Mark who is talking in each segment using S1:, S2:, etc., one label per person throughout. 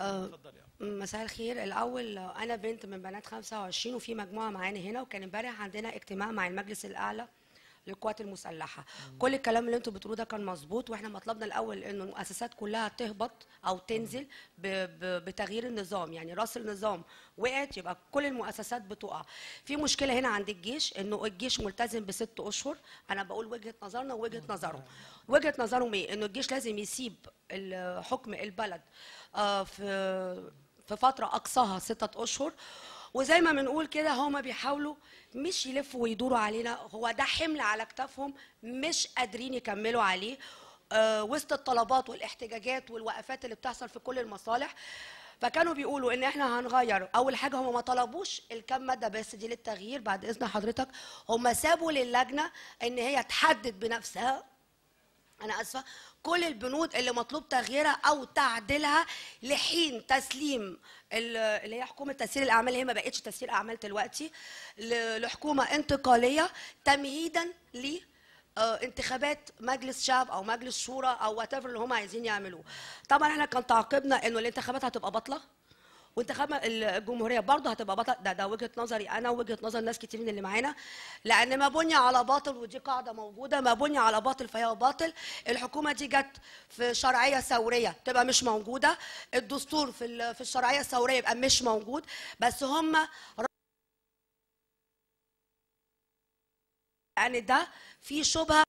S1: آه،
S2: اتفضلي يا أم.
S1: مساء الخير الاول آه، انا بنت من بنات 25 وفي مجموعه معانا هنا وكان امبارح عندنا اجتماع مع المجلس الاعلى للقوات المسلحه كل الكلام اللي انتوا بتقولوه ده كان مظبوط واحنا مطلبنا الاول انه المؤسسات كلها تهبط او تنزل ب- ب- بتغيير النظام يعني راس النظام وقعت يبقى كل المؤسسات بتقع في مشكله هنا عند الجيش انه الجيش ملتزم بست اشهر انا بقول وجهه نظرنا ووجهه نظرهم وجهه نظرهم ايه انه الجيش لازم يسيب ال- حكم البلد آه، في في فتره اقصاها ستة اشهر وزي ما بنقول كده هما بيحاولوا مش يلفوا ويدوروا علينا هو ده حمل على اكتافهم مش قادرين يكملوا عليه آه، وسط الطلبات والاحتجاجات والوقفات اللي بتحصل في كل المصالح فكانوا بيقولوا ان احنا هنغير اول حاجه هم ما طلبوش الكام ماده بس دي للتغيير بعد اذن حضرتك هم سابوا للجنه ان هي تحدد بنفسها انا اسفه كل البنود اللي مطلوب تغييرها او تعديلها لحين تسليم ال- اللي هي حكومه تسيير الاعمال اللي هي ما بقتش تسيير اعمال دلوقتي ل- لحكومه انتقاليه تمهيدا ل آه، انتخابات مجلس شعب او مجلس شورى او وات اللي هم عايزين يعملوه طبعا احنا كان تعقيبنا انه الانتخابات هتبقى باطله وانتخاب الجمهوريه برضه هتبقى بطل ده ده وجهه نظري انا وجهه نظر ناس كتير من اللي معانا لان ما بني على باطل ودي قاعده موجوده ما بني على باطل فهي باطل الحكومه دي جت في شرعيه ثوريه تبقى مش موجوده الدستور في ال- في الشرعيه الثوريه يبقى مش موجود بس هم يعني ده في شبهه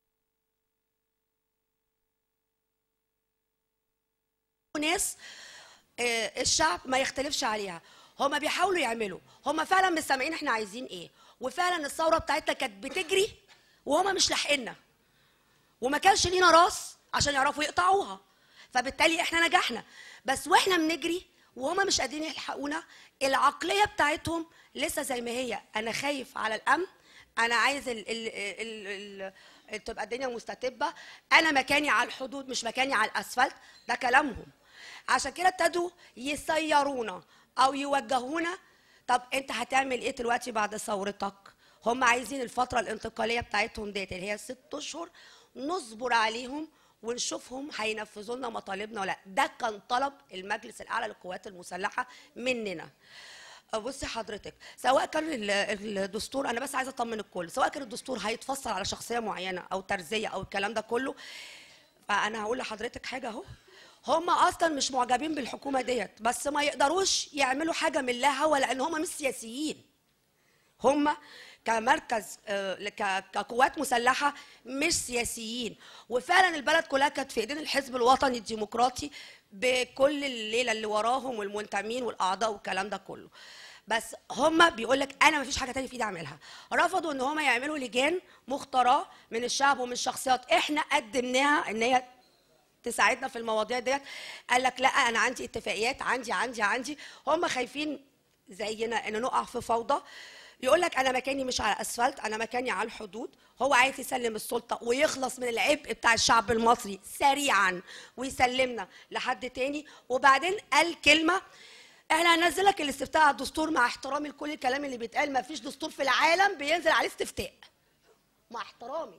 S1: ناس آه، الشعب ما يختلفش عليها هما بيحاولوا يعملوا هما فعلا مش سامعين احنا عايزين ايه وفعلا الثوره بتاعتنا كانت بتجري وهما مش لاحقيننا وما كانش لينا راس عشان يعرفوا يقطعوها فبالتالي احنا نجحنا بس واحنا بنجري وهما مش قادرين يلحقونا العقليه بتاعتهم لسه زي ما هي انا خايف على الامن انا عايز ال ال ال ال تبقى الدنيا مستتبه انا مكاني على الحدود مش مكاني على الاسفلت ده كلامهم عشان كده ابتدوا يسيرونا او يوجهونا طب انت هتعمل ايه دلوقتي بعد ثورتك هم عايزين الفتره الانتقاليه بتاعتهم ديت اللي هي ست اشهر نصبر عليهم ونشوفهم هينفذوا لنا مطالبنا ولا لأ. ده كان طلب المجلس الاعلى للقوات المسلحه مننا بصي حضرتك سواء كان ال- الدستور انا بس عايزه اطمن الكل سواء كان الدستور هيتفصل على شخصيه معينه او ترزيه او الكلام ده كله فانا هقول لحضرتك حاجه اهو هم اصلا مش معجبين بالحكومه ديت بس ما يقدروش يعملوا حاجه من لا هوا لان هم مش سياسيين هم كمركز آه، ك- كقوات مسلحه مش سياسيين وفعلا البلد كلها كانت في ايدين الحزب الوطني الديمقراطي بكل الليله اللي وراهم والمنتمين والاعضاء والكلام ده كله بس هم بيقول لك انا ما فيش حاجه تانية في ايدي اعملها رفضوا ان هم يعملوا لجان مختاره من الشعب ومن الشخصيات احنا قدمناها ان هي تساعدنا في المواضيع ديت قال لك لا انا عندي اتفاقيات عندي عندي عندي هم خايفين زينا ان نقع في فوضى يقول لك انا مكاني مش على اسفلت انا مكاني على الحدود هو عايز يسلم السلطه ويخلص من العبء بتاع الشعب المصري سريعا ويسلمنا لحد تاني وبعدين قال كلمه احنا هننزلك الاستفتاء على الدستور مع احترامي لكل الكلام اللي بيتقال ما فيش دستور في العالم بينزل عليه استفتاء مع احترامي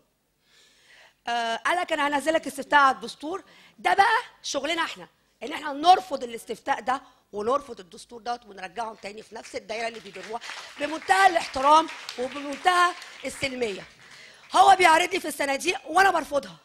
S1: آه، قال لك انا هنزلك استفتاء على الدستور ده بقى شغلنا احنا ان احنا نرفض الاستفتاء ده ونرفض الدستور دوت ونرجعهم تاني في نفس الدايره اللي بيديروها بمنتهى الاحترام وبمنتهى السلميه هو بيعرض لي في الصناديق وانا برفضها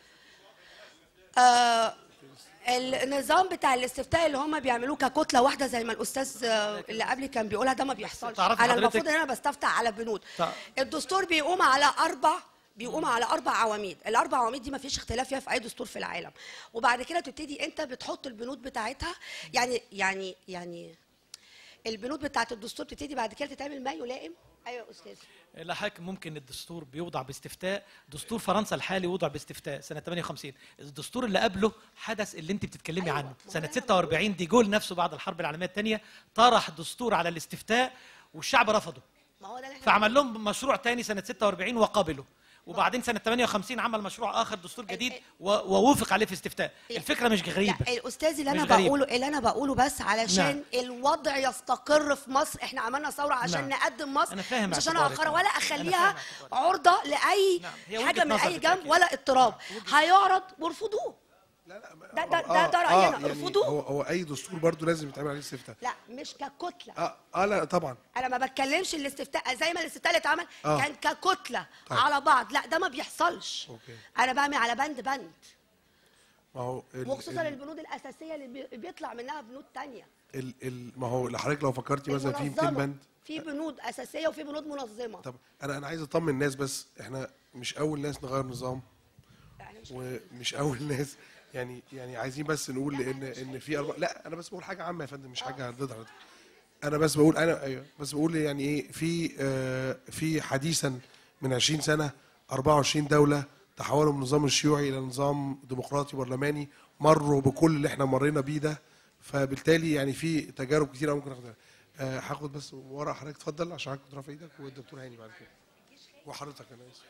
S1: آه النظام بتاع الاستفتاء اللي هم بيعملوه ككتله واحده زي ما الاستاذ آه، اللي قبلي كان بيقولها ده ما بيحصلش
S2: تعرفي
S1: انا
S2: حضرتك-
S1: المفروض ان انا بستفتح على بنود
S2: تع-
S1: الدستور بيقوم على اربع بيقوم على اربع عواميد الاربع عواميد دي ما فيش اختلاف فيها في اي دستور في العالم وبعد كده تبتدي انت بتحط البنود بتاعتها يعني يعني يعني البنود بتاعت الدستور بتبتدي بعد كده تتعمل ما يلائم ايوه يا استاذ
S2: لا حضرتك ممكن الدستور بيوضع باستفتاء دستور فرنسا الحالي وضع باستفتاء سنه 58 الدستور اللي قبله حدث اللي انت بتتكلمي
S1: أيوة،
S2: عنه
S1: ما هو
S2: سنه
S1: ده أنا
S2: 46 دي جول نفسه بعد الحرب العالميه الثانيه طرح دستور على الاستفتاء والشعب رفضه
S1: ما هو ده اللي احنا
S2: فعمل لهم مشروع تاني سنه 46 وقبله وبعدين سنه 58 عمل مشروع اخر دستور جديد و- ووافق عليه في استفتاء الفكره مش غريبه
S1: لا الاستاذ اللي انا
S2: مش غريبة.
S1: بقوله اللي انا بقوله بس علشان
S2: نعم.
S1: الوضع يستقر في مصر احنا عملنا ثوره عشان
S2: نعم.
S1: نقدم مصر
S2: أنا فاهم
S1: مش عشان
S2: اعتبارك.
S1: اخرها ولا
S2: أنا
S1: اخليها
S2: فاهم اعتبارك.
S1: عرضه لاي
S2: نعم. هي
S1: حاجه
S2: وجهة
S1: من
S2: نظر
S1: اي
S2: بالتأكيد.
S1: جنب ولا اضطراب هيعرض وارفضوه
S3: لا لا ما-
S1: ده- ده-
S3: آه،
S1: ده- ده
S3: آه،
S1: رأينا،
S3: يعني
S1: ارفضوه.
S3: هو هو اي دستور برضو لازم يتعمل عليه استفتاء
S1: لا مش ككتله
S3: اه اه لا طبعا
S1: انا ما بتكلمش الاستفتاء زي ما الاستفتاء اللي اتعمل
S3: آه.
S1: كان ككتله
S3: طيب.
S1: على بعض لا ده ما بيحصلش
S3: أوكي.
S1: انا بعمل على بند بند
S3: ما هو ال-
S1: وخصوصا
S3: ال-
S1: البنود الاساسيه اللي بي- بيطلع منها بنود تانية
S3: ال ال ما هو لحضرتك لو فكرتي مثلا في 200
S1: المنظمة.
S3: بند
S1: في بنود اساسيه وفي بنود منظمه
S3: طب انا انا عايز اطمن الناس بس احنا مش اول ناس نغير نظام
S1: يعني مش
S3: ومش اول ناس يعني يعني عايزين بس نقول ان ان في أربع لا انا بس بقول حاجه عامه يا فندم مش حاجه ضد حضرتك انا بس بقول انا ايوه بس بقول يعني ايه في آه في حديثا من 20 سنه 24 دوله تحولوا من النظام الشيوعي الى نظام ديمقراطي برلماني مروا بكل اللي احنا مرينا بيه ده فبالتالي يعني في تجارب كتير أوي ممكن ناخدها آه هاخد بس ورقه حضرتك اتفضل عشان حضرتك كنت رافع ايدك والدكتور هاني بعد كده وحضرتك انا اسف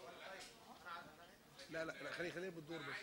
S3: لا لا لا خلي خلينا بالدور بس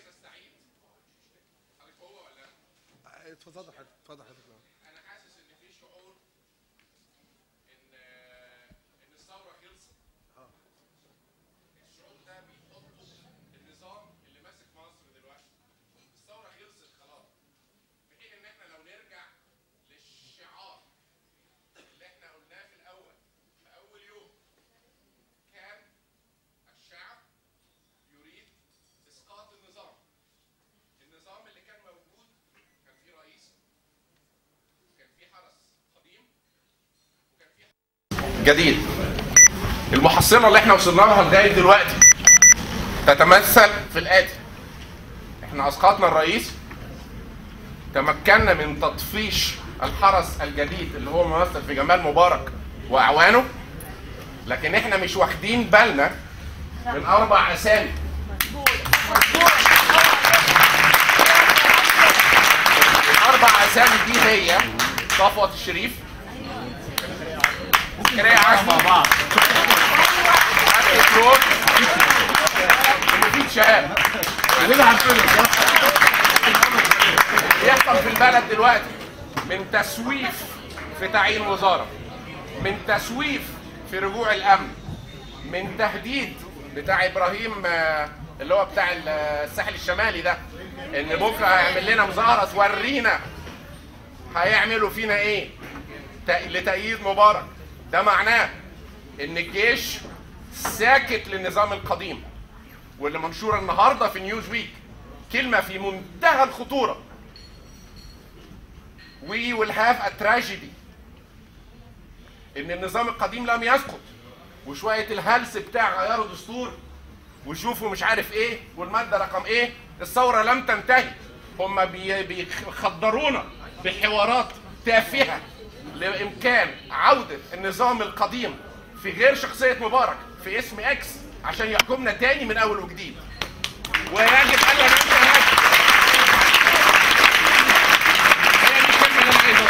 S3: آه، اتفضل حضرتك اتفضل حضرتك
S4: انا حاسس ان في شعور ان ان الثوره خلصت الشعور ده بيحطه النظام اللي ماسك مصر دلوقتي الثوره خلصت خلاص في حين ان احنا لو نرجع للشعار اللي احنا قلناه في الاول في اول يوم كان الشعب يريد اسقاط النظام النظام اللي كان موجود كان فيه رئيس كان في حرس قديم وكان في جديد المحصله اللي احنا وصلنا لها لغايه دلوقتي تتمثل في الاتي احنا اسقطنا الرئيس تمكنا من تطفيش الحرس الجديد اللي هو ممثل في جمال مبارك واعوانه لكن احنا مش واخدين بالنا من اربع اسامي الاربع اسامي دي هي صفوت الشريف زكريا عزمي مع بعض ومفيد شهاب بيحصل في البلد دلوقتي من تسويف في تعيين وزاره من تسويف في رجوع الامن من تهديد بتاع ابراهيم آه، اللي هو بتاع ال- الساحل الشمالي ده ان بكره هيعمل لنا مظاهره تورينا هيعملوا فينا ايه ت- لتأييد مبارك ده معناه ان الجيش ساكت للنظام القديم واللي منشوره النهارده في نيوز ويك كلمه في منتهى الخطوره We will have a tragedy ان النظام القديم لم يسقط وشويه الهلس بتاع غيروا دستور وشوفوا مش عارف ايه والماده رقم ايه الثوره لم تنتهي هم بي- بيخدرونا بحوارات تافهه لامكان عوده النظام القديم في غير شخصيه مبارك في اسم اكس عشان يحكمنا تاني من اول وجديد ويجب الا ننسى هذا هي دي الكلمه اللي انا عايز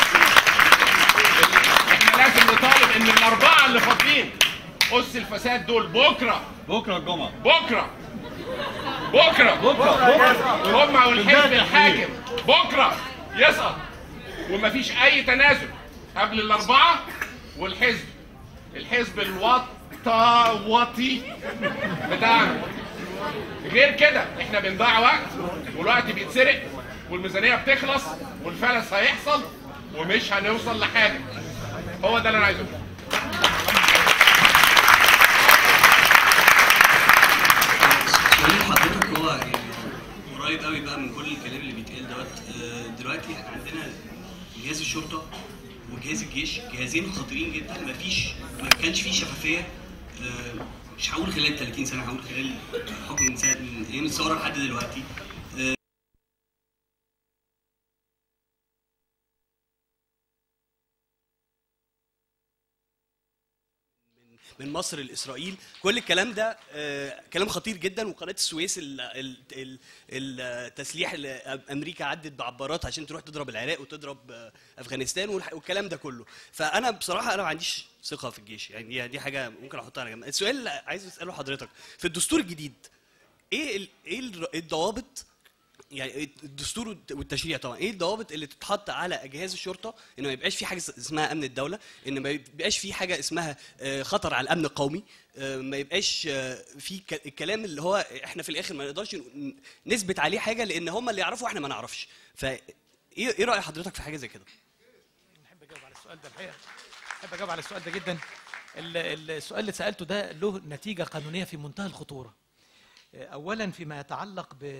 S4: اقولها احنا لازم نطالب ان الاربعه اللي فاضلين اس الفساد دول بكره
S5: بكره الجمعه
S4: بكره بكره بكره هم والحزب الحاكم بكره يسقط ومفيش اي تنازل قبل الاربعه والحزب الحزب الوطي بتاعنا غير كده احنا بنضيع وقت والوقت بيتسرق والميزانيه بتخلص والفلس هيحصل ومش هنوصل لحاجه هو ده اللي انا عايزه
S6: سؤال حضرتك هو يعني قريب قوي بقى من كل الكلام اللي بيتقال دوت آه، دلوقتي احنا عندنا جهاز الشرطه وجهاز الجيش جهازين خطيرين جدا مفيش ما كانش فيه شفافيه آه، مش هقول خلال 30 سنه هقول خلال حكم من سنه من ايام الثوره لحد دلوقتي من مصر لاسرائيل كل الكلام ده آه، كلام خطير جدا وقناه السويس ال- ال- ال- التسليح اللي امريكا عدت بعبارات عشان تروح تضرب العراق وتضرب آه، افغانستان والح- والكلام ده كله فانا بصراحه انا ما عنديش ثقه في الجيش يعني دي- دي حاجه ممكن احطها على جنب السؤال اللي عايز اساله حضرتك في الدستور الجديد ايه ال- ايه الر- الضوابط يعني الدستور والت- والتشريع طبعا ايه الضوابط اللي تتحط على جهاز الشرطه ان ما يبقاش في حاجه اسمها امن الدوله ان ما يبقاش في حاجه اسمها آه، خطر على الامن القومي آه، ما يبقاش آه، في ك- الكلام اللي هو احنا في الاخر ما نقدرش ن- نثبت عليه حاجه لان هم اللي يعرفوا واحنا ما نعرفش ف ايه إيه راي حضرتك في حاجه زي كده
S2: احب اجاوب على السؤال ده الحقيقه احب اجاوب على السؤال ده جدا ال- ال- السؤال اللي سالته ده له نتيجه قانونيه في منتهى الخطوره اولا فيما يتعلق ب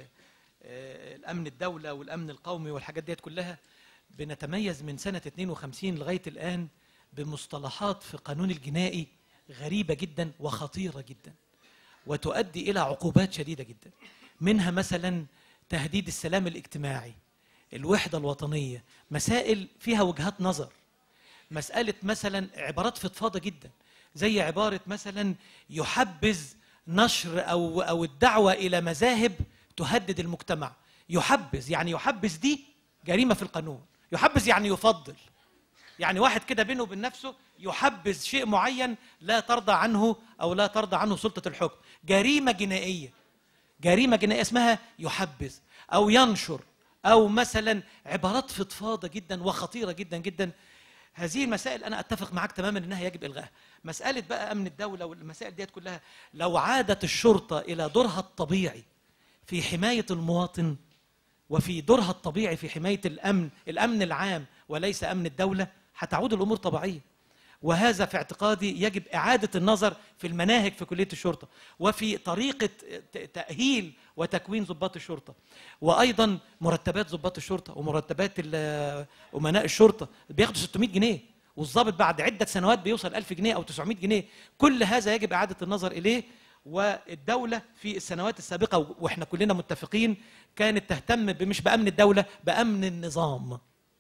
S2: آه، الامن الدوله والامن القومي والحاجات ديت كلها بنتميز من سنه 52 لغايه الان بمصطلحات في قانون الجنائي غريبه جدا وخطيره جدا وتؤدي الى عقوبات شديده جدا منها مثلا تهديد السلام الاجتماعي الوحده الوطنيه مسائل فيها وجهات نظر مساله مثلا عبارات فضفاضه جدا زي عباره مثلا يحبذ نشر او او الدعوه الى مذاهب تهدد المجتمع يحبذ يعني يحبذ دي جريمه في القانون يحبذ يعني يفضل يعني واحد كده بينه وبين نفسه يحبذ شيء معين لا ترضى عنه او لا ترضى عنه سلطه الحكم جريمه جنائيه جريمه جنائيه اسمها يحبذ او ينشر او مثلا عبارات فضفاضه جدا وخطيره جدا جدا هذه المسائل انا اتفق معاك تماما انها يجب الغائها مساله بقى امن الدوله والمسائل ديت كلها لو عادت الشرطه الى دورها الطبيعي في حمايه المواطن وفي دورها الطبيعي في حمايه الامن الامن العام وليس امن الدوله هتعود الامور طبيعيه وهذا في اعتقادي يجب اعاده النظر في المناهج في كليه الشرطه وفي طريقه ت- تاهيل وتكوين ضباط الشرطه وايضا مرتبات ضباط الشرطه ومرتبات ال- امناء الشرطه بياخدوا 600 جنيه والضابط بعد عده سنوات بيوصل 1000 جنيه او 900 جنيه كل هذا يجب اعاده النظر اليه والدولة في السنوات السابقة واحنا كلنا متفقين كانت تهتم ب- مش بأمن الدولة بأمن النظام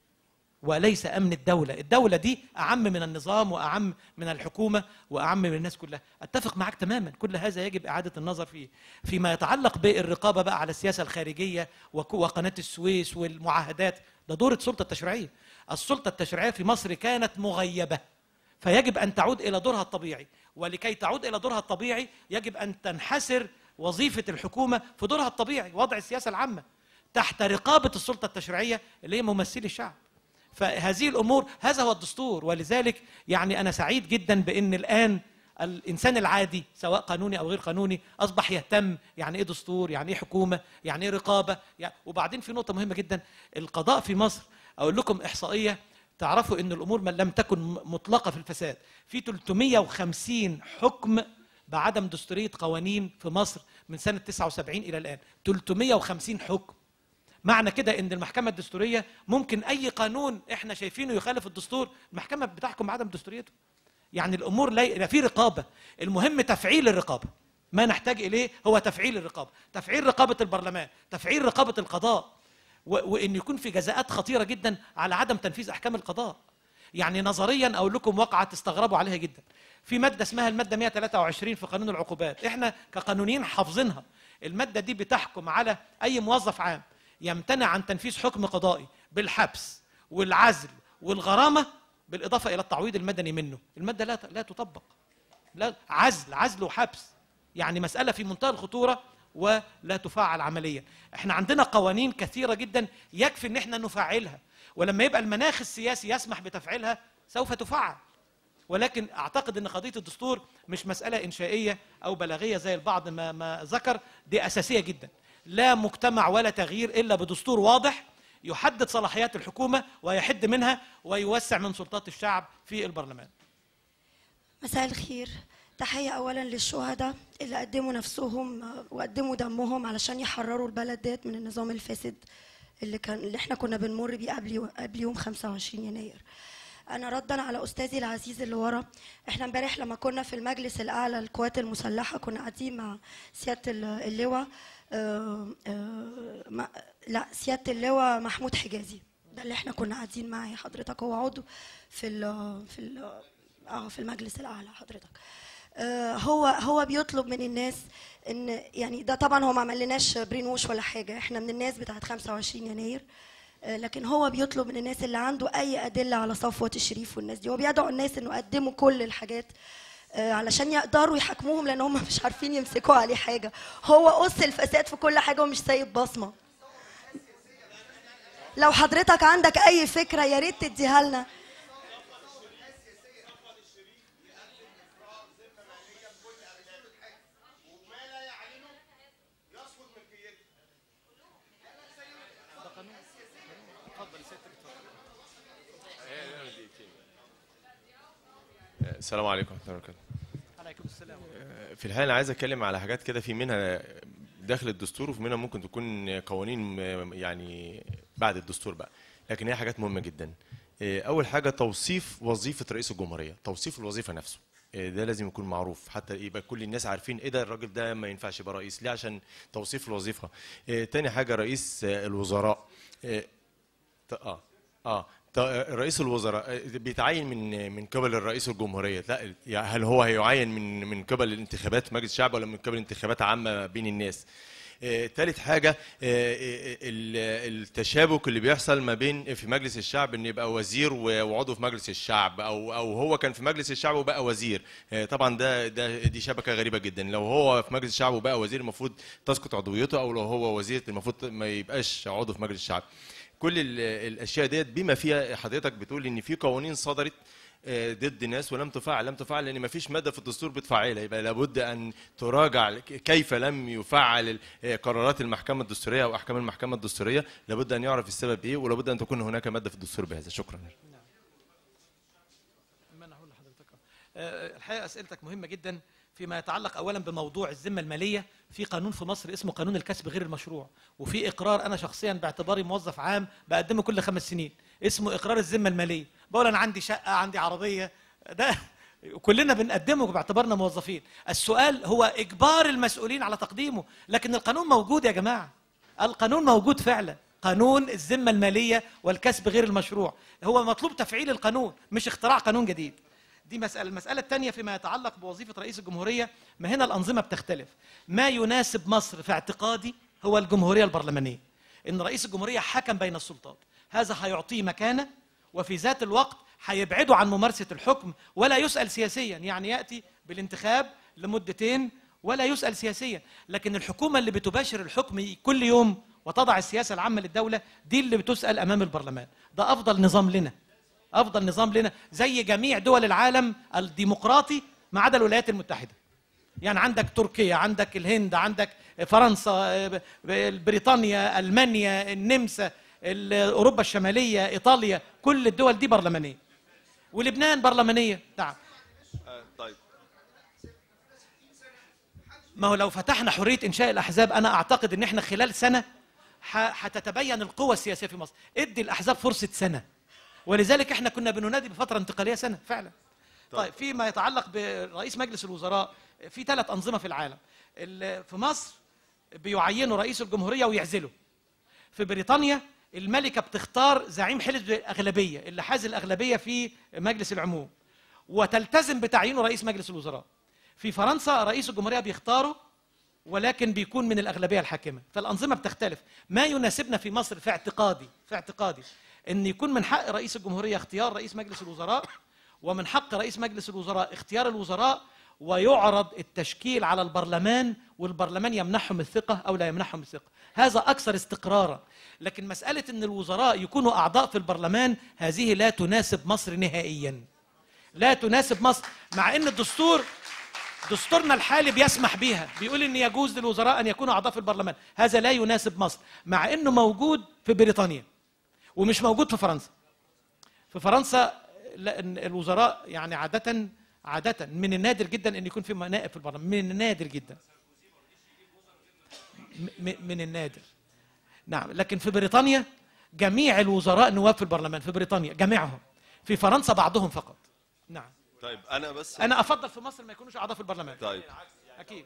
S2: وليس أمن الدولة الدولة دي أعم من النظام وأعم من الحكومة وأعم من الناس كلها أتفق معك تماما كل هذا يجب إعادة النظر فيه فيما يتعلق بالرقابة بقى على السياسة الخارجية وك- وقناة السويس والمعاهدات ده دور السلطة التشريعية السلطة التشريعية في مصر كانت مغيبة فيجب ان تعود الى دورها الطبيعي ولكي تعود الى دورها الطبيعي يجب ان تنحسر وظيفه الحكومه في دورها الطبيعي وضع السياسه العامه تحت رقابه السلطه التشريعيه اللي هي ممثلي الشعب فهذه الامور هذا هو الدستور ولذلك يعني انا سعيد جدا بان الان الانسان العادي سواء قانوني او غير قانوني اصبح يهتم يعني ايه دستور يعني ايه حكومه يعني ايه رقابه يعني وبعدين في نقطه مهمه جدا القضاء في مصر اقول لكم احصائيه تعرفوا ان الامور من لم تكن مطلقه في الفساد في 350 حكم بعدم دستوريه قوانين في مصر من سنه 79 الى الان 350 حكم معنى كده ان المحكمه الدستوريه ممكن اي قانون احنا شايفينه يخالف الدستور المحكمه بتحكم بعدم دستوريته يعني الامور لا في رقابه المهم تفعيل الرقابه ما نحتاج اليه هو تفعيل الرقابه تفعيل رقابه البرلمان تفعيل رقابه القضاء و- وان يكون في جزاءات خطيره جدا على عدم تنفيذ احكام القضاء يعني نظريا اقول لكم واقعه تستغربوا عليها جدا في ماده اسمها الماده 123 في قانون العقوبات احنا كقانونيين حافظينها الماده دي بتحكم على اي موظف عام يمتنع عن تنفيذ حكم قضائي بالحبس والعزل والغرامه بالاضافه الى التعويض المدني منه الماده لا لا تطبق لا عزل عزل وحبس يعني مسألة في منتهى الخطورة ولا تفعل عمليا احنا عندنا قوانين كثيرة جدا يكفي ان احنا نفعلها ولما يبقى المناخ السياسي يسمح بتفعيلها سوف تفعل ولكن اعتقد ان قضيه الدستور مش مساله انشائيه او بلاغيه زي البعض ما ما ذكر دي اساسيه جدا لا مجتمع ولا تغيير الا بدستور واضح يحدد صلاحيات الحكومه ويحد منها ويوسع من سلطات الشعب في البرلمان
S5: مساء الخير تحية أولا للشهداء اللي قدموا نفسهم آه، وقدموا دمهم علشان يحرروا البلد ديت من النظام الفاسد اللي كان اللي احنا كنا بنمر بيه قبل قبل يوم 25 يناير. أنا ردا على أستاذي العزيز اللي ورا، احنا امبارح لما كنا في المجلس الأعلى للقوات المسلحة كنا قاعدين مع سيادة ال- اللواء آه، آه، ما- لا سيادة اللواء محمود حجازي ده اللي احنا كنا قاعدين معاه حضرتك هو عضو في ال في ال اه في المجلس الاعلى حضرتك آه، هو هو بيطلب من الناس ان يعني ده طبعا هو ما عملناش برينوش ولا حاجه احنا من الناس بتاعت 25 يناير آه، لكن هو بيطلب من الناس اللي عنده اي ادله على صفوه الشريف والناس دي هو بيدعو الناس انه يقدموا كل الحاجات آه، علشان يقدروا يحاكموهم لان هم مش عارفين يمسكوا عليه حاجه هو قص الفساد في كل حاجه ومش سايب بصمه لو حضرتك عندك اي فكره يا ريت تديها لنا
S7: السلام عليكم ورحمه الله وبركاته
S2: عليكم السلام
S7: في الحقيقه انا عايز اتكلم على حاجات كده في منها داخل الدستور وفي منها ممكن تكون قوانين يعني بعد الدستور بقى لكن هي حاجات مهمه جدا اول حاجه توصيف وظيفه رئيس الجمهوريه توصيف الوظيفه نفسه ده لازم يكون معروف حتى يبقى كل الناس عارفين ايه ده الراجل ده ما ينفعش يبقى رئيس ليه عشان توصيف الوظيفه تاني حاجه رئيس الوزراء اه اه ط- رئيس الوزراء بيتعين من من قبل الرئيس الجمهوريه لا يعني هل هو هيعين من من قبل الانتخابات مجلس الشعب ولا من قبل انتخابات عامه بين الناس آه، تالت حاجة آه، آه، ال- التشابك اللي بيحصل ما بين في مجلس الشعب ان يبقى وزير و- وعضو في مجلس الشعب او او هو كان في مجلس الشعب وبقى وزير آه، طبعا ده ده دي شبكة غريبة جدا لو هو في مجلس الشعب وبقى وزير المفروض تسقط عضويته او لو هو وزير المفروض ما يبقاش عضو في مجلس الشعب كل ال- الاشياء ديت بما فيها حضرتك بتقول ان في قوانين صدرت آه، ضد ناس ولم تفعل لم تفعل لان ما فيش ماده في الدستور بتفعلها يبقى لابد ان تراجع كيف لم يفعل ال- آه، قرارات المحكمه الدستوريه او احكام المحكمه الدستوريه لابد ان يعرف السبب ايه ولابد ان تكون هناك ماده في الدستور بهذا شكرا
S2: ما انا هقول لحضرتك آه، الحقيقه اسئلتك مهمه جدا فيما يتعلق اولا بموضوع الذمه الماليه في قانون في مصر اسمه قانون الكسب غير المشروع وفي اقرار انا شخصيا باعتباري موظف عام بقدمه كل خمس سنين اسمه اقرار الذمه الماليه بقول انا عندي شقه عندي عربيه ده كلنا بنقدمه باعتبارنا موظفين السؤال هو اجبار المسؤولين على تقديمه لكن القانون موجود يا جماعه القانون موجود فعلا قانون الذمة المالية والكسب غير المشروع هو مطلوب تفعيل القانون مش اختراع قانون جديد دي مسألة المسألة الثانية فيما يتعلق بوظيفة رئيس الجمهورية ما هنا الأنظمة بتختلف ما يناسب مصر في اعتقادي هو الجمهورية البرلمانية إن رئيس الجمهورية حكم بين السلطات هذا هيعطيه مكانة وفي ذات الوقت هيبعده عن ممارسة الحكم ولا يسأل سياسيا يعني يأتي بالانتخاب لمدتين ولا يسأل سياسيا لكن الحكومة اللي بتباشر الحكم كل يوم وتضع السياسة العامة للدولة دي اللي بتسأل أمام البرلمان ده أفضل نظام لنا أفضل نظام لنا زي جميع دول العالم الديمقراطي ما عدا الولايات المتحدة يعني عندك تركيا عندك الهند عندك فرنسا ب- ب- بريطانيا المانيا النمسا ال- اوروبا الشماليه ايطاليا كل الدول دي برلمانيه ولبنان برلمانيه نعم
S7: طيب
S2: ما هو لو فتحنا حريه انشاء الاحزاب انا اعتقد ان احنا خلال سنه ح- هتتبين القوة السياسية في مصر ادي الأحزاب فرصة سنة ولذلك احنا كنا بننادي بفترة انتقالية سنة فعلا طيب فيما يتعلق برئيس مجلس الوزراء في ثلاث أنظمة في العالم ال- في مصر بيعينوا رئيس الجمهورية ويعزله في بريطانيا الملكة بتختار زعيم حزب الأغلبية اللي حاز الأغلبية في مجلس العموم وتلتزم بتعيينه رئيس مجلس الوزراء في فرنسا رئيس الجمهورية بيختاره ولكن بيكون من الأغلبية الحاكمة فالأنظمة بتختلف ما يناسبنا في مصر في اعتقادي في اعتقادي أن يكون من حق رئيس الجمهورية اختيار رئيس مجلس الوزراء ومن حق رئيس مجلس الوزراء اختيار الوزراء ويعرض التشكيل على البرلمان والبرلمان يمنحهم الثقة أو لا يمنحهم الثقة هذا أكثر استقرارا لكن مسألة أن الوزراء يكونوا أعضاء في البرلمان هذه لا تناسب مصر نهائيا لا تناسب مصر مع أن الدستور دستورنا الحالي بيسمح بيها بيقول ان يجوز للوزراء ان يكونوا اعضاء في البرلمان هذا لا يناسب مصر مع انه موجود في بريطانيا ومش موجود في فرنسا في فرنسا لا- إن الوزراء يعني عادة عادة من النادر جدا ان يكون في نائب في البرلمان من النادر جدا م- م- من النادر نعم لكن في بريطانيا جميع الوزراء نواب في البرلمان في بريطانيا جميعهم في فرنسا بعضهم فقط نعم
S8: طيب انا بس
S2: انا افضل في مصر ما يكونوش اعضاء في البرلمان
S8: طيب
S2: اكيد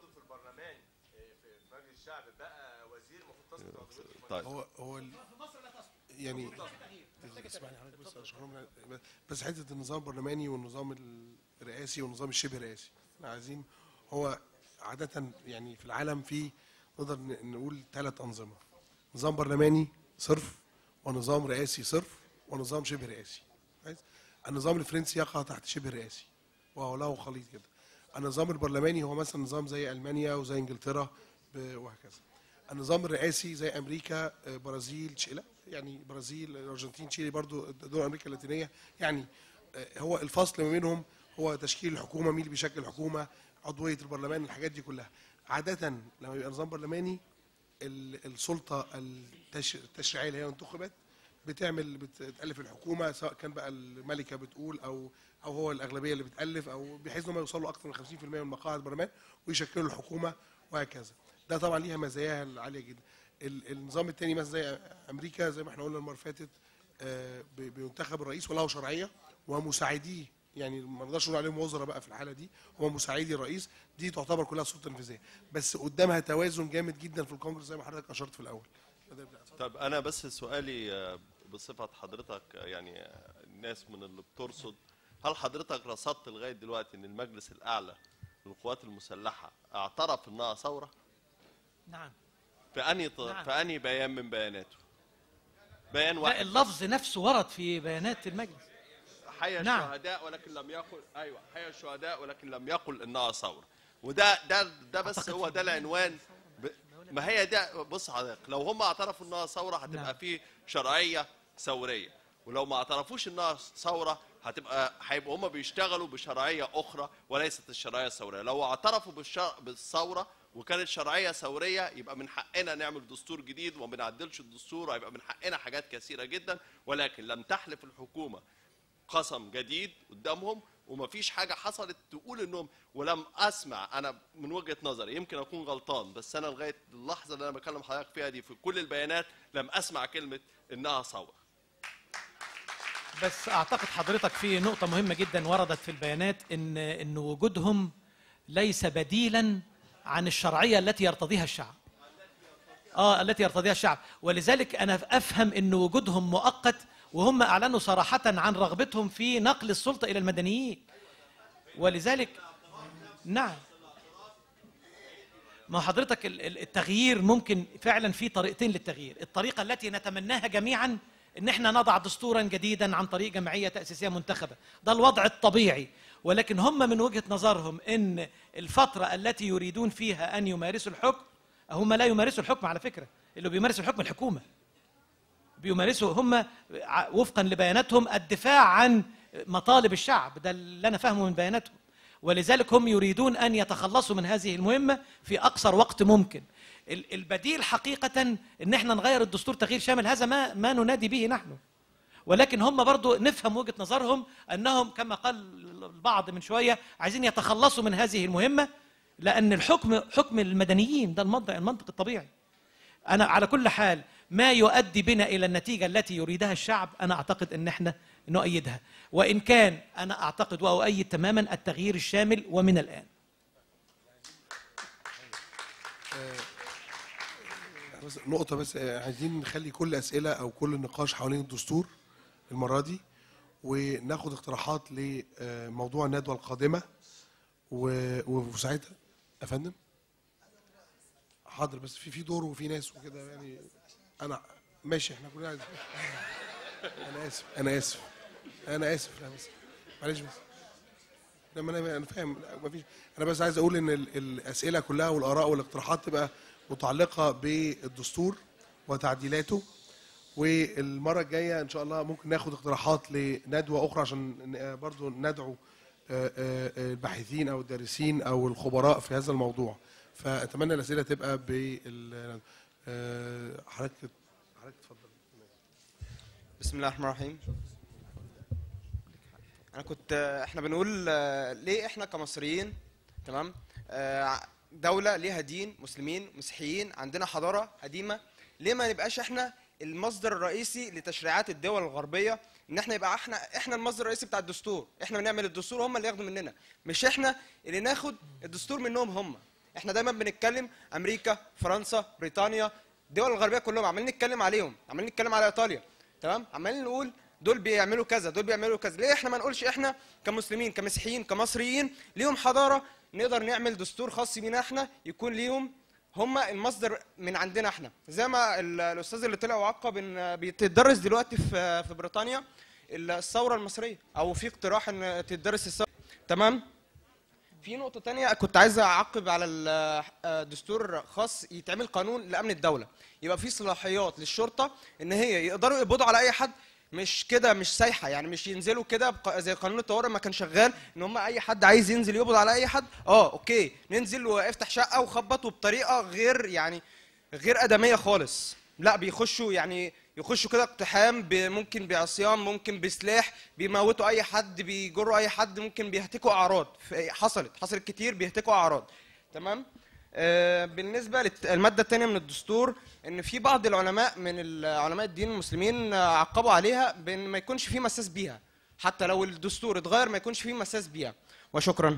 S8: طيب
S3: هو هو ال- يعني اسمعني حضرتك بس أشكرهم من- بس حته النظام البرلماني والنظام الرئاسي والنظام الشبه رئاسي احنا عايزين هو عاده يعني في العالم في نقدر ن- نقول ثلاث انظمه نظام برلماني صرف ونظام رئاسي صرف ونظام شبه رئاسي كويس النظام الفرنسي يقع تحت شبه رئاسي وهو له خليط كده النظام البرلماني هو مثلا نظام زي المانيا وزي انجلترا ب- وهكذا النظام الرئاسي زي امريكا آه، برازيل تشيلي يعني البرازيل الارجنتين تشيلي برضو دول امريكا اللاتينيه يعني آه، هو الفصل ما بينهم هو تشكيل الحكومه مين اللي بيشكل الحكومه عضويه البرلمان الحاجات دي كلها عاده لما يبقى نظام برلماني ال- السلطه التش- التشريعيه اللي هي انتخبت بتعمل بتالف الحكومه سواء كان بقى الملكه بتقول او او هو الاغلبيه اللي بتالف او بحيث ان هم يوصلوا اكثر من 50% من مقاعد البرلمان ويشكلوا الحكومه وهكذا ده طبعا ليها مزاياها العاليه جدا ال- النظام الثاني مثلا زي امريكا زي ما احنا قلنا المره اللي فاتت آه، بي- بينتخب الرئيس وله شرعيه ومساعديه يعني ما نقدرش نقول عليهم وزراء بقى في الحاله دي هو مساعدي الرئيس دي تعتبر كلها سلطه تنفيذيه بس قدامها توازن جامد جدا في الكونجرس زي ما حضرتك اشرت في الاول
S8: طب انا بس سؤالي آه، بصفه حضرتك آه، يعني آه، الناس من اللي بترصد هل حضرتك رصدت لغايه دلوقتي ان المجلس الاعلى للقوات المسلحه اعترف انها ثوره
S2: نعم
S8: في انهي ط-
S2: نعم.
S8: في انهي بيان من بياناته بيان
S2: لا
S8: واحد
S2: اللفظ نفسه ورد في بيانات المجلس
S8: حي
S2: نعم.
S8: الشهداء ولكن لم يقل ايوه حي الشهداء ولكن لم يقل انها ثوره وده ده ده بس
S2: أعتقد
S8: هو
S2: في
S8: ده العنوان ب... ما هي ده بص حضرتك لو هم اعترفوا انها ثوره هتبقى
S2: نعم.
S8: في شرعيه ثوريه ولو ما اعترفوش انها ثوره هتبقى هيبقوا هم بيشتغلوا بشرعيه اخرى وليست الشرعيه الثوريه لو اعترفوا بالشر... بالثوره وكانت شرعيه ثوريه يبقى من حقنا نعمل دستور جديد وما بنعدلش الدستور هيبقى من حقنا حاجات كثيره جدا ولكن لم تحلف الحكومه قسم جديد قدامهم ومفيش حاجه حصلت تقول انهم ولم اسمع انا من وجهه نظري يمكن اكون غلطان بس انا لغايه اللحظه اللي انا بكلم حضرتك فيها دي في كل البيانات لم اسمع كلمه انها ثوره
S2: بس اعتقد حضرتك في نقطة مهمة جدا وردت في البيانات ان ان وجودهم ليس بديلا عن الشرعية التي يرتضيها الشعب. اه التي يرتضيها الشعب، ولذلك انا افهم ان وجودهم مؤقت وهم اعلنوا صراحة عن رغبتهم في نقل السلطة الى المدنيين. ولذلك نعم ما حضرتك ال- ال- التغيير ممكن فعلا في طريقتين للتغيير الطريقة التي نتمناها جميعا ان احنا نضع دستورا جديدا عن طريق جمعية تأسيسية منتخبة ده الوضع الطبيعي ولكن هم من وجهة نظرهم ان الفترة التي يريدون فيها ان يمارسوا الحكم هم لا يمارسوا الحكم على فكرة اللي بيمارس الحكم الحكومة بيمارسوا هم ع- وفقا لبياناتهم الدفاع عن مطالب الشعب ده اللي انا فاهمه من بياناتهم ولذلك هم يريدون ان يتخلصوا من هذه المهمه في اقصر وقت ممكن ال- البديل حقيقه ان احنا نغير الدستور تغيير شامل هذا ما ما ننادي به نحن ولكن هم برضو نفهم وجهه نظرهم انهم كما قال البعض من شويه عايزين يتخلصوا من هذه المهمه لان الحكم حكم المدنيين ده المنطق المنطق الطبيعي انا على كل حال ما يؤدي بنا الى النتيجه التي يريدها الشعب انا اعتقد ان احنا نؤيدها وان كان انا اعتقد واؤيد تماما التغيير الشامل ومن الان
S3: بس نقطة بس آه، عايزين نخلي كل أسئلة أو كل النقاش حوالين الدستور المرة دي وناخد اقتراحات لموضوع الندوة القادمة و- وساعتها يا فندم حاضر بس في في دور وفي ناس وكده يعني أنا ماشي احنا كلنا عايزين أنا آسف أنا آسف أنا آسف لا بس معلش بس لما انا انا فاهم لا، مفيش انا بس عايز اقول ان ال- الاسئله كلها والاراء والاقتراحات تبقى متعلقه بالدستور وتعديلاته والمره الجايه ان شاء الله ممكن ناخد اقتراحات لندوه اخرى عشان ن- برضو ندعو آه، آه، آه، الباحثين او الدارسين او الخبراء في هذا الموضوع فاتمنى الاسئله تبقى بال آه، حضرتك حضرتك اتفضل
S9: بسم الله الرحمن الرحيم انا كنت احنا بنقول آه، ليه احنا كمصريين تمام آه، دولة ليها دين مسلمين مسيحيين عندنا حضارة قديمة ليه ما نبقاش احنا المصدر الرئيسي لتشريعات الدول الغربية ان احنا يبقى احنا احنا المصدر الرئيسي بتاع الدستور احنا بنعمل الدستور هم اللي ياخدوا مننا مش احنا اللي ناخد الدستور منهم هم احنا دايما بنتكلم امريكا فرنسا بريطانيا الدول الغربيه كلهم عمالين نتكلم عليهم عمالين نتكلم على ايطاليا تمام عمالين نقول دول بيعملوا كذا دول بيعملوا كذا ليه احنا ما نقولش احنا كمسلمين كمسيحيين كمصريين ليهم حضاره نقدر نعمل دستور خاص بينا احنا يكون ليهم هم المصدر من عندنا احنا زي ما ال- الاستاذ اللي طلع وعقب ان بيتدرس دلوقتي في في بريطانيا الثوره المصريه او في اقتراح ان تدرس الثوره تمام في نقطة تانية كنت عايز أعقب على ال- آه، دستور خاص يتعمل قانون لأمن الدولة يبقى في صلاحيات للشرطة إن هي يقدروا يقبضوا على أي حد مش كده مش سايحة يعني مش ينزلوا كده بق- زي قانون الطوارئ ما كان شغال إن هم أي حد عايز ينزل يقبض على أي حد أه أوكي ننزل وافتح شقة وخبط وبطريقة غير يعني غير آدمية خالص لا بيخشوا يعني يخشوا كده اقتحام ب- ممكن بعصيان ممكن بسلاح بيموتوا اي حد بيجروا اي حد ممكن بيهتكوا اعراض ف- حصلت حصلت كتير بيهتكوا اعراض تمام آه بالنسبه للماده الثانيه من الدستور ان في بعض العلماء من ال- علماء الدين المسلمين آه، عقبوا عليها بان ما يكونش في مساس بيها حتى لو الدستور اتغير ما يكونش في مساس بيها وشكرا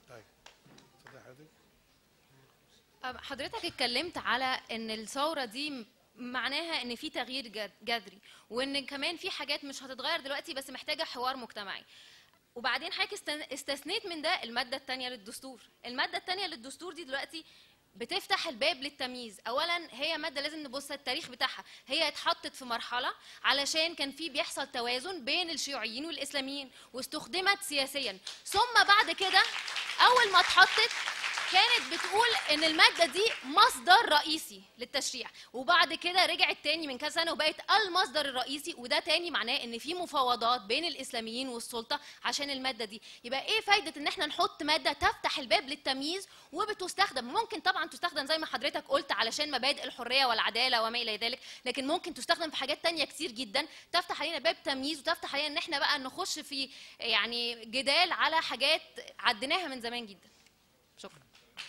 S10: أب- حضرتك اتكلمت على ان الثوره دي م- معناها ان في تغيير جد- جذري وان كمان في حاجات مش هتتغير دلوقتي بس محتاجه حوار مجتمعي وبعدين حضرتك استن- استثنيت من ده الماده الثانيه للدستور الماده الثانيه للدستور دي دلوقتي بتفتح الباب للتمييز اولا هي ماده لازم نبص التاريخ بتاعها هي اتحطت في مرحله علشان كان في بيحصل توازن بين الشيوعيين والاسلاميين واستخدمت سياسيا ثم بعد كده اول ما اتحطت كانت بتقول ان الماده دي مصدر رئيسي للتشريع وبعد كده رجعت تاني من كذا سنه وبقت المصدر الرئيسي وده تاني معناه ان في مفاوضات بين الاسلاميين والسلطه عشان الماده دي يبقى ايه فايده ان احنا نحط ماده تفتح الباب للتمييز وبتستخدم ممكن طبعا تستخدم زي ما حضرتك قلت علشان مبادئ الحريه والعداله وما الى ذلك لكن ممكن تستخدم في حاجات تانية كتير جدا تفتح علينا باب تمييز وتفتح علينا ان احنا بقى نخش في يعني جدال على حاجات عديناها من زمان جدا شكرا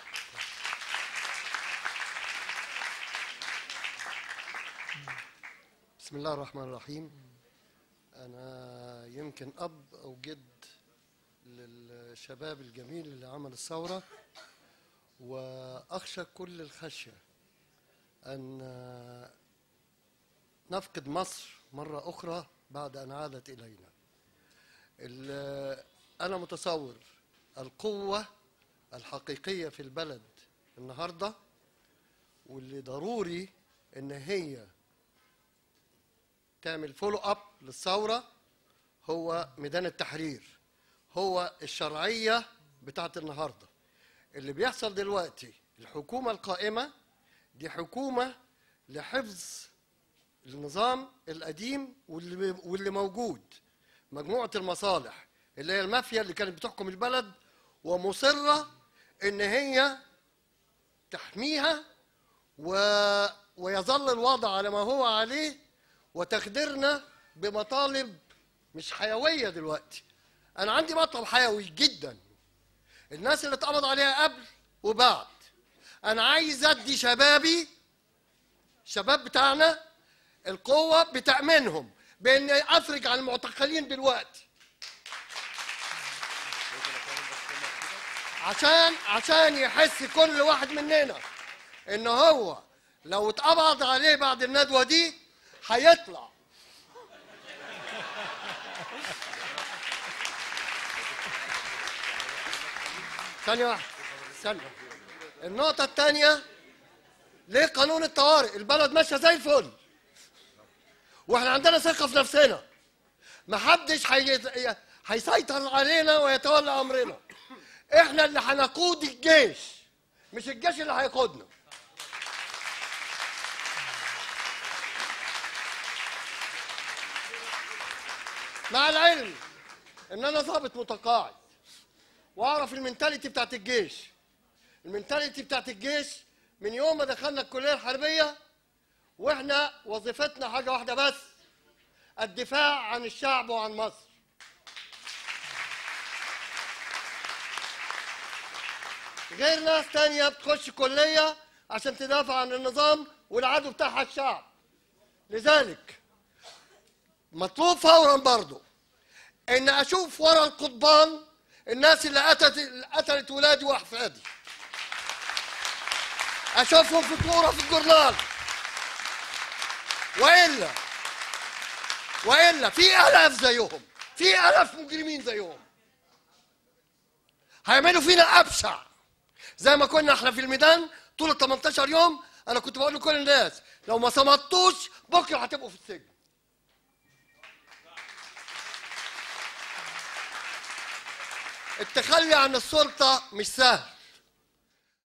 S11: بسم الله الرحمن الرحيم أنا يمكن أب أو جد للشباب الجميل اللي عمل الثورة وأخشى كل الخشية أن نفقد مصر مرة أخرى بعد أن عادت إلينا ال- أنا متصور القوة الحقيقية في البلد النهاردة واللي ضروري إن هي تعمل فولو اب للثوره هو ميدان التحرير هو الشرعيه بتاعت النهارده اللي بيحصل دلوقتي الحكومه القائمه دي حكومه لحفظ النظام القديم واللي واللي موجود مجموعه المصالح اللي هي المافيا اللي كانت بتحكم البلد ومصره ان هي تحميها و... ويظل الوضع على ما هو عليه وتخدرنا بمطالب مش حيويه دلوقتي انا عندي مطلب حيوي جدا الناس اللي اتقبض عليها قبل وبعد انا عايز ادي شبابي الشباب بتاعنا القوه بتامينهم بان افرج عن المعتقلين دلوقتي عشان عشان يحس كل واحد مننا ان هو لو اتقبض عليه بعد الندوه دي هيطلع ثانية واحدة ثانية النقطة الثانية ليه قانون الطوارئ؟ البلد ماشية زي الفل واحنا عندنا ثقة في نفسنا محدش هي- هيسيطر علينا ويتولى أمرنا احنا اللي هنقود الجيش مش الجيش اللي هيقودنا مع العلم ان انا ضابط متقاعد واعرف المنتاليتي بتاعت الجيش المنتاليتي بتاعت الجيش من يوم ما دخلنا الكليه الحربيه واحنا وظيفتنا حاجه واحده بس الدفاع عن الشعب وعن مصر غير ناس تانية بتخش كلية عشان تدافع عن النظام والعدو بتاعها الشعب لذلك مطلوب فورا برضو ان اشوف ورا القضبان الناس اللي قتلت اللي قتلت ولادي واحفادي اشوفهم في صوره في الجورنال والا والا في الاف زيهم في الاف مجرمين زيهم هيعملوا فينا ابشع زي ما كنا احنا في الميدان طول ال 18 يوم انا كنت بقول لكل الناس لو ما صمتوش بكره هتبقوا في السجن التخلي عن السلطة مش سهل